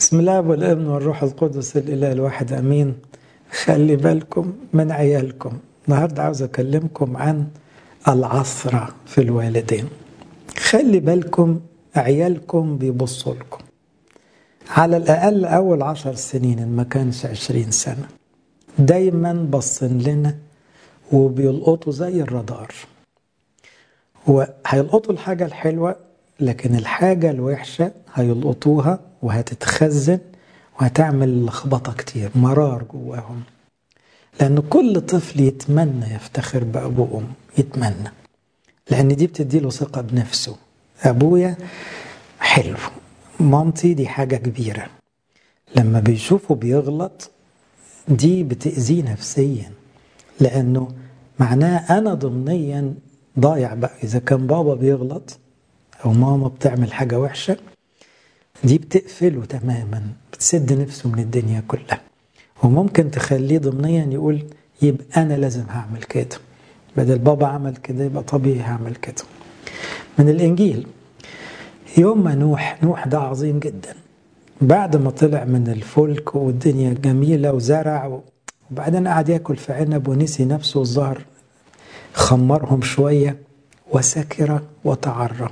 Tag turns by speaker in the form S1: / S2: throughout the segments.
S1: بسم الله والابن والروح القدس الاله الواحد امين خلي بالكم من عيالكم النهارده عاوز اكلمكم عن العثره في الوالدين خلي بالكم عيالكم بيبصوا لكم على الاقل اول عشر سنين ان ما كانش عشرين سنه دايما باصين لنا وبيلقطوا زي الرادار وهيلقطوا الحاجه الحلوه لكن الحاجة الوحشة هيلقطوها وهتتخزن وهتعمل لخبطة كتير مرار جواهم لأن كل طفل يتمنى يفتخر بأبوه وأمه يتمنى لأن دي بتديله ثقة بنفسه أبويا حلو مامتي دي حاجة كبيرة لما بيشوفه بيغلط دي بتأذيه نفسيا لأنه معناه أنا ضمنيا ضايع بقى إذا كان بابا بيغلط او ماما بتعمل حاجه وحشه دي بتقفله تماما بتسد نفسه من الدنيا كلها وممكن تخليه ضمنيا يقول يبقى انا لازم هعمل كده بدل بابا عمل كده يبقى طبيعي هعمل كده من الانجيل يوم ما نوح نوح ده عظيم جدا بعد ما طلع من الفلك والدنيا جميلة وزرع وبعدين قعد ياكل في عنب ونسي نفسه الظهر خمرهم شوية وسكر وتعرى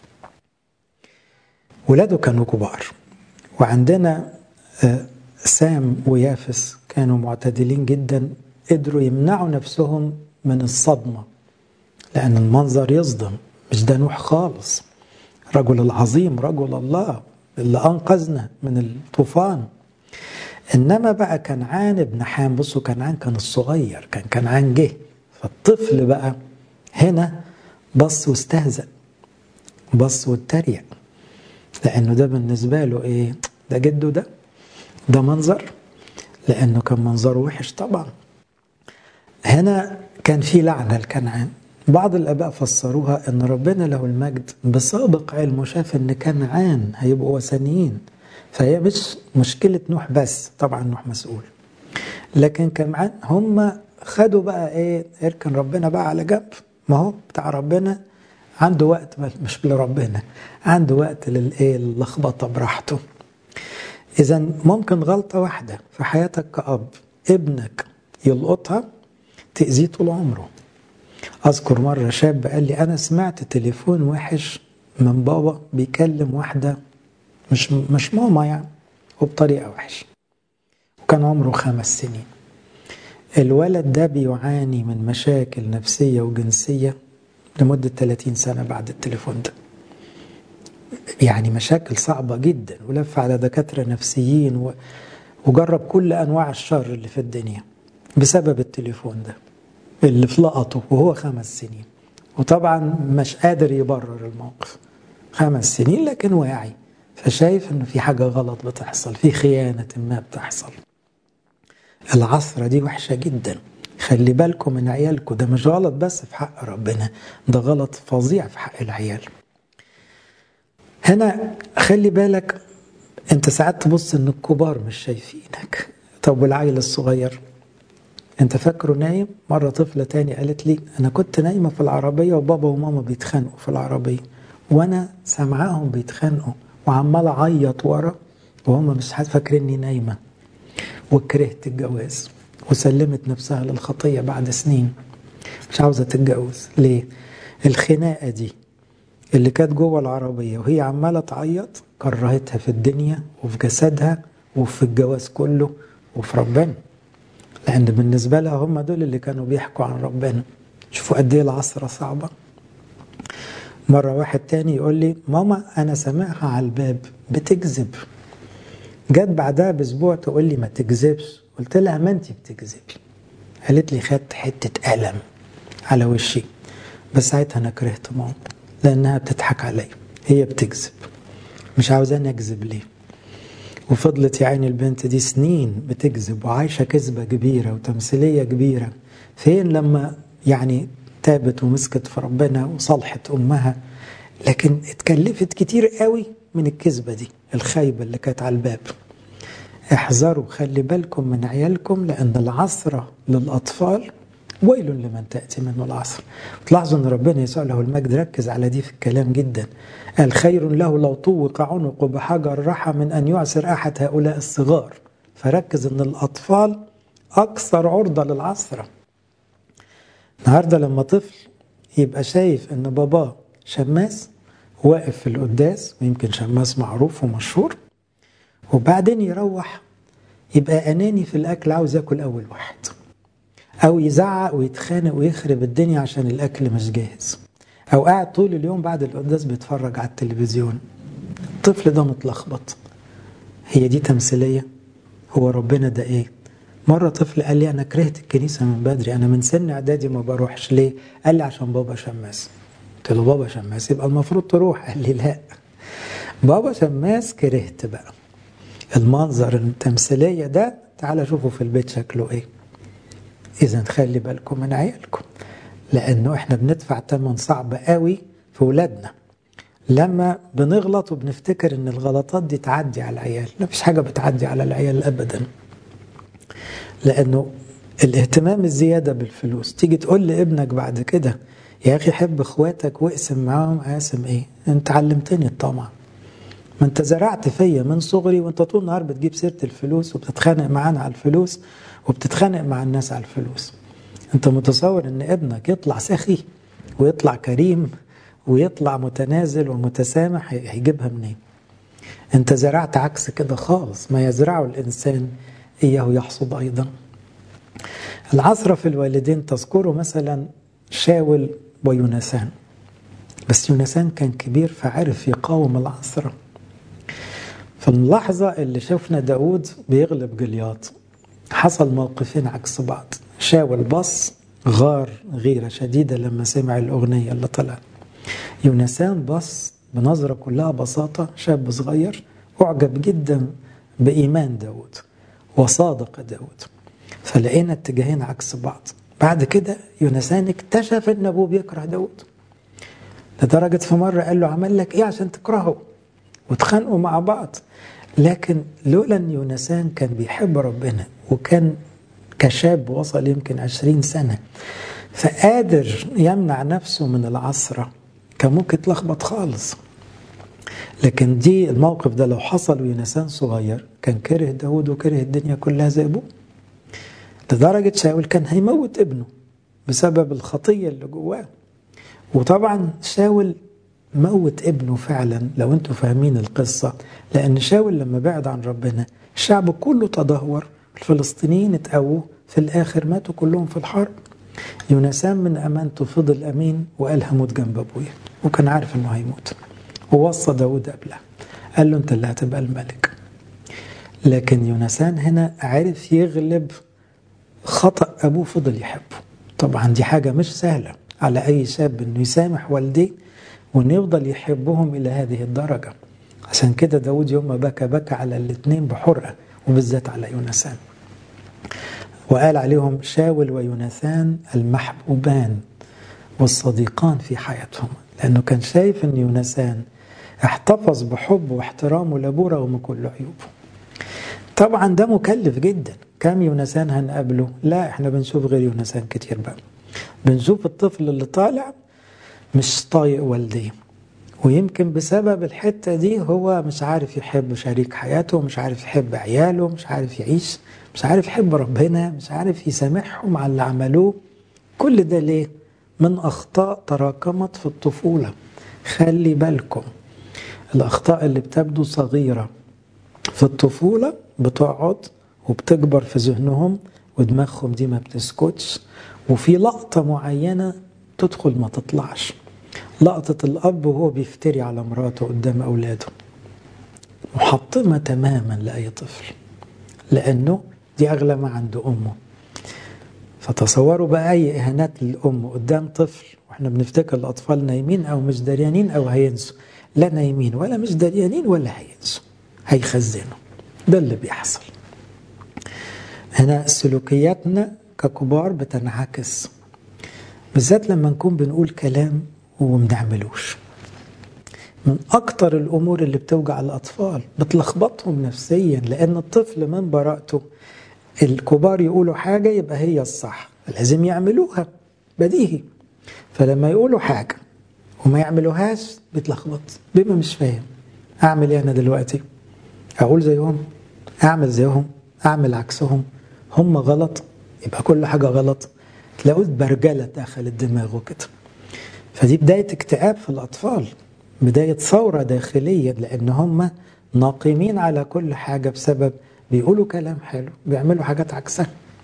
S1: ولاده كانوا كبار وعندنا سام ويافس كانوا معتدلين جدا قدروا يمنعوا نفسهم من الصدمة لأن المنظر يصدم مش ده نوح خالص رجل العظيم رجل الله اللي أنقذنا من الطوفان إنما بقى كنعان ابن حام بصوا كنعان كان الصغير كان كنعان جه فالطفل بقى هنا بص واستهزأ بص واتريق لانه ده بالنسبه له ايه ده جده ده ده منظر لانه كان منظره وحش طبعا هنا كان في لعنه لكنعان بعض الاباء فسروها ان ربنا له المجد بسابق علمه شاف ان كنعان هيبقوا وثنيين فهي مش مشكله نوح بس طبعا نوح مسؤول لكن كنعان هم خدوا بقى ايه اركن ربنا بقى على جنب ما هو بتاع ربنا عنده وقت مش لربنا عنده وقت للايه اللخبطه براحته اذا ممكن غلطه واحده في حياتك كاب ابنك يلقطها تاذيه طول عمره اذكر مره شاب قال لي انا سمعت تليفون وحش من بابا بيكلم واحده مش مش ماما يعني وبطريقه وحشه وكان عمره خمس سنين الولد ده بيعاني من مشاكل نفسيه وجنسيه لمدة 30 سنة بعد التليفون ده يعني مشاكل صعبة جدا ولف على دكاترة نفسيين و... وجرب كل أنواع الشر اللي في الدنيا بسبب التليفون ده اللي في لقطه وهو خمس سنين وطبعا مش قادر يبرر الموقف خمس سنين لكن واعي فشايف انه في حاجة غلط بتحصل في خيانة ما بتحصل العثرة دي وحشة جدا خلي بالكم من عيالكم ده مش غلط بس في حق ربنا ده غلط فظيع في حق العيال هنا خلي بالك انت ساعات تبص ان الكبار مش شايفينك طب والعيل الصغير انت فاكره نايم مرة طفلة تاني قالت لي انا كنت نايمة في العربية وبابا وماما بيتخانقوا في العربية وانا سامعاهم بيتخانقوا وعمال اعيط ورا وهم مش فاكريني نايمة وكرهت الجواز وسلمت نفسها للخطية بعد سنين مش عاوزة تتجوز ليه؟ الخناقة دي اللي كانت جوه العربية وهي عمالة تعيط كرهتها في الدنيا وفي جسدها وفي الجواز كله وفي ربنا لأن بالنسبة لها هم دول اللي كانوا بيحكوا عن ربنا شوفوا قد إيه العصرة صعبة مرة واحد تاني يقول لي ماما أنا سامعها على الباب بتكذب جت بعدها بأسبوع تقول لي ما تكذبش قلت لها ما انت بتكذبي قالت لي خدت حته قلم على وشي بس ساعتها انا كرهت ماما لانها بتضحك عليا هي بتكذب مش عاوزاني اكذب ليه وفضلت يا عيني البنت دي سنين بتكذب وعايشه كذبه كبيره وتمثيليه كبيره فين لما يعني تابت ومسكت في ربنا وصلحت امها لكن اتكلفت كتير قوي من الكذبه دي الخايبه اللي كانت على الباب احذروا خلي بالكم من عيالكم لأن العثرة للأطفال ويل لمن تأتي منه العصر تلاحظوا أن ربنا يسوع له المجد ركز على دي في الكلام جدا قال خير له لو طوق عنقه بحجر رحى من أن يعسر أحد هؤلاء الصغار فركز أن الأطفال أكثر عرضة للعثرة النهاردة لما طفل يبقى شايف أن باباه شماس واقف في القداس ويمكن شماس معروف ومشهور وبعدين يروح يبقى أناني في الأكل عاوز ياكل أول واحد أو يزعق ويتخانق ويخرب الدنيا عشان الأكل مش جاهز أو قاعد طول اليوم بعد القداس بيتفرج على التلفزيون الطفل ده متلخبط هي دي تمثيلية هو ربنا ده إيه مرة طفل قال لي أنا كرهت الكنيسة من بدري أنا من سن إعدادي ما بروحش ليه قال لي عشان بابا شماس قلت له بابا شماس يبقى المفروض تروح قال لي لا بابا شماس كرهت بقى المنظر التمثيلية ده تعال شوفوا في البيت شكله ايه اذا خلي بالكم من عيالكم لانه احنا بندفع ثمن صعب قوي في ولادنا لما بنغلط وبنفتكر ان الغلطات دي تعدي على العيال لا مفيش حاجه بتعدي على العيال ابدا لانه الاهتمام الزياده بالفلوس تيجي تقول لابنك بعد كده يا اخي حب اخواتك واقسم معاهم اقسم ايه انت علمتني الطمع ما انت زرعت فيا من صغري وانت طول النهار بتجيب سيره الفلوس وبتتخانق معانا على الفلوس وبتتخانق مع الناس على الفلوس انت متصور ان ابنك يطلع سخي ويطلع كريم ويطلع متنازل ومتسامح هيجيبها منين انت زرعت عكس كده خالص ما يزرعه الانسان اياه يحصد ايضا العثرة في الوالدين تذكروا مثلا شاول ويونسان بس يونسان كان كبير فعرف يقاوم العثرة في اللحظة اللي شفنا داود بيغلب جلياط حصل موقفين عكس بعض شاول بص غار غيرة شديدة لما سمع الأغنية اللي طلعت يونسان بص بنظرة كلها بساطة شاب صغير أعجب جدا بإيمان داود وصادق داود فلقينا اتجاهين عكس بعض بعد كده يونسان اكتشف ان ابوه بيكره داود لدرجة في مرة قال له عمل لك ايه عشان تكرهه واتخانقوا مع بعض لكن لولا ان يونسان كان بيحب ربنا وكان كشاب وصل يمكن عشرين سنة فقادر يمنع نفسه من العصرة كان ممكن يتلخبط خالص لكن دي الموقف ده لو حصل ويونسان صغير كان كره داود وكره الدنيا كلها زي ابوه لدرجة شاول كان هيموت ابنه بسبب الخطية اللي جواه وطبعا شاول موت ابنه فعلا لو انتم فاهمين القصة لأن شاول لما بعد عن ربنا الشعب كله تدهور الفلسطينيين اتقووا في الآخر ماتوا كلهم في الحرب يونسان من أمانته فضل أمين وقال هموت جنب أبويا وكان عارف إنه هيموت ووصى داود قبله قال له أنت اللي هتبقى الملك لكن يونسان هنا عرف يغلب خطأ أبوه فضل يحبه طبعا دي حاجة مش سهلة على أي شاب إنه يسامح والديه وإنه يفضل يحبهم إلى هذه الدرجة عشان كده داود يوم ما بكى بكى على الاثنين بحرقة وبالذات على يونسان وقال عليهم شاول ويوناثان المحبوبان والصديقان في حياتهم لأنه كان شايف أن يوناثان احتفظ بحبه واحترامه لأبوه رغم كل عيوبه طبعا ده مكلف جدا كم يونسان هنقابله لا احنا بنشوف غير يونسان كتير بقى بنشوف الطفل اللي طالع مش طايق والديه ويمكن بسبب الحتة دي هو مش عارف يحب شريك حياته مش عارف يحب عياله مش عارف يعيش مش عارف يحب ربنا مش عارف يسامحهم على اللي عملوه كل ده ليه من أخطاء تراكمت في الطفولة خلي بالكم الأخطاء اللي بتبدو صغيرة في الطفولة بتقعد وبتكبر في ذهنهم ودماغهم دي ما بتسكتش وفي لقطة معينة تدخل ما تطلعش لقطة الأب وهو بيفتري على مراته قدام أولاده محطمة تماما لأي طفل لأنه دي أغلى ما عند أمه فتصوروا بقى أي إهانات للأم قدام طفل وإحنا بنفتكر الأطفال نايمين أو مش دريانين أو هينسوا لا نايمين ولا مش دريانين ولا هينسوا هيخزنوا ده اللي بيحصل هنا سلوكياتنا ككبار بتنعكس بالذات لما نكون بنقول كلام ومنعملوش من أكتر الأمور اللي بتوجع الأطفال بتلخبطهم نفسيا لأن الطفل من براءته الكبار يقولوا حاجة يبقى هي الصح لازم يعملوها بديهي فلما يقولوا حاجة وما يعملوهاش بيتلخبط بيبقى مش فاهم أعمل إيه أنا دلوقتي أقول زيهم أعمل زيهم أعمل عكسهم هم غلط يبقى كل حاجة غلط تلاقوا برجلة دخلت دماغه كده فدي بداية اكتئاب في الأطفال بداية ثورة داخلية لأن هم ناقمين على كل حاجة بسبب بيقولوا كلام حلو بيعملوا حاجات عكسها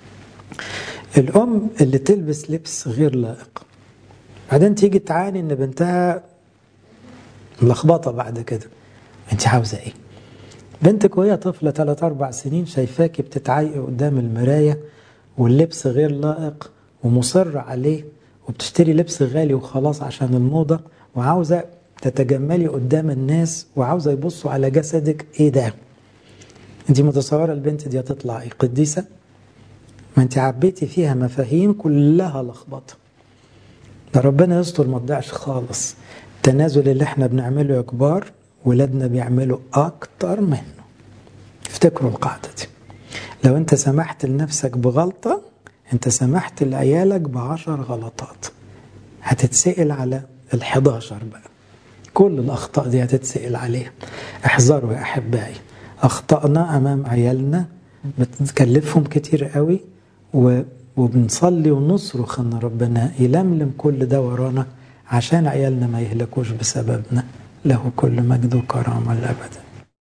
S1: الأم اللي تلبس لبس غير لائق بعدين تيجي تعاني إن بنتها ملخبطة بعد كده أنت عاوزة إيه؟ بنتك وهي طفلة 3 أربع سنين شايفاكي بتتعايقي قدام المراية واللبس غير لائق ومصر عليه وبتشتري لبس غالي وخلاص عشان الموضة وعاوزة تتجملي قدام الناس وعاوزة يبصوا على جسدك ايه ده انت متصورة البنت دي هتطلع ايه قديسة ما انت عبيتي فيها مفاهيم كلها لخبطة ده ربنا يستر ما تضيعش خالص التنازل اللي احنا بنعمله يا كبار ولادنا بيعملوا اكتر منه افتكروا القاعدة دي لو انت سمحت لنفسك بغلطة انت سمحت لعيالك بعشر غلطات هتتسأل على الحداشر بقى كل الأخطاء دي هتتسأل عليها احذروا يا أحبائي أخطأنا أمام عيالنا بتكلفهم كتير قوي وبنصلي ونصرخ أن ربنا يلملم كل ده ورانا عشان عيالنا ما يهلكوش بسببنا له كل مجد وكرامة الأبد